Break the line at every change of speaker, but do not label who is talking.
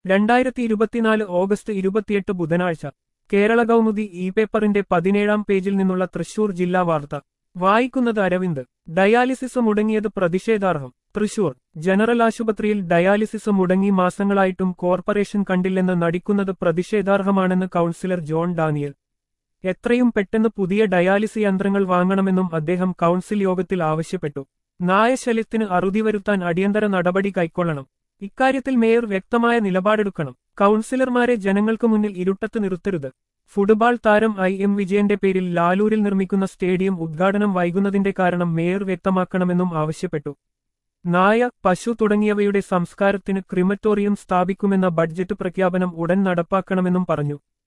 രണ്ടായിരത്തി ഇരുപത്തിനാല് ഓഗസ്റ്റ് ഇരുപത്തിയെട്ട് ബുധനാഴ്ച കേരള കൗമുദി ഇ പേപ്പറിന്റെ പതിനേഴാം പേജിൽ നിന്നുള്ള തൃശൂർ ജില്ലാ വാർത്ത വായിക്കുന്നത് അരവിന്ദ് ഡയാലിസിസ് മുടങ്ങിയത് പ്രതിഷേധാർഹം തൃശൂർ ജനറൽ ആശുപത്രിയിൽ ഡയാലിസിസ് മുടങ്ങി മാസങ്ങളായിട്ടും കോർപ്പറേഷൻ കണ്ടില്ലെന്ന് നടിക്കുന്നത് പ്രതിഷേധാർഹമാണെന്ന് കൗൺസിലർ ജോൺ ഡാനിയൽ എത്രയും പെട്ടെന്ന് പുതിയ ഡയാലിസ് യന്ത്രങ്ങൾ വാങ്ങണമെന്നും അദ്ദേഹം കൗൺസിൽ യോഗത്തിൽ ആവശ്യപ്പെട്ടു നായശല്യത്തിന് അറുതി വരുത്താൻ അടിയന്തര നടപടി കൈക്കൊള്ളണം ഇക്കാര്യത്തിൽ മേയർ വ്യക്തമായ നിലപാടെടുക്കണം കൗൺസിലർമാരെ ജനങ്ങൾക്ക് മുന്നിൽ ഇരുട്ടത്ത് നിർത്തരുത് ഫുട്ബോൾ താരം ഐ എം വിജയന്റെ പേരിൽ ലാലൂരിൽ നിർമ്മിക്കുന്ന സ്റ്റേഡിയം ഉദ്ഘാടനം വൈകുന്നതിന്റെ കാരണം മേയർ വ്യക്തമാക്കണമെന്നും ആവശ്യപ്പെട്ടു നായ പശു തുടങ്ങിയവയുടെ സംസ്കാരത്തിന് ക്രിമറ്റോറിയം സ്ഥാപിക്കുമെന്ന ബഡ്ജറ്റ് പ്രഖ്യാപനം ഉടൻ നടപ്പാക്കണമെന്നും പറഞ്ഞു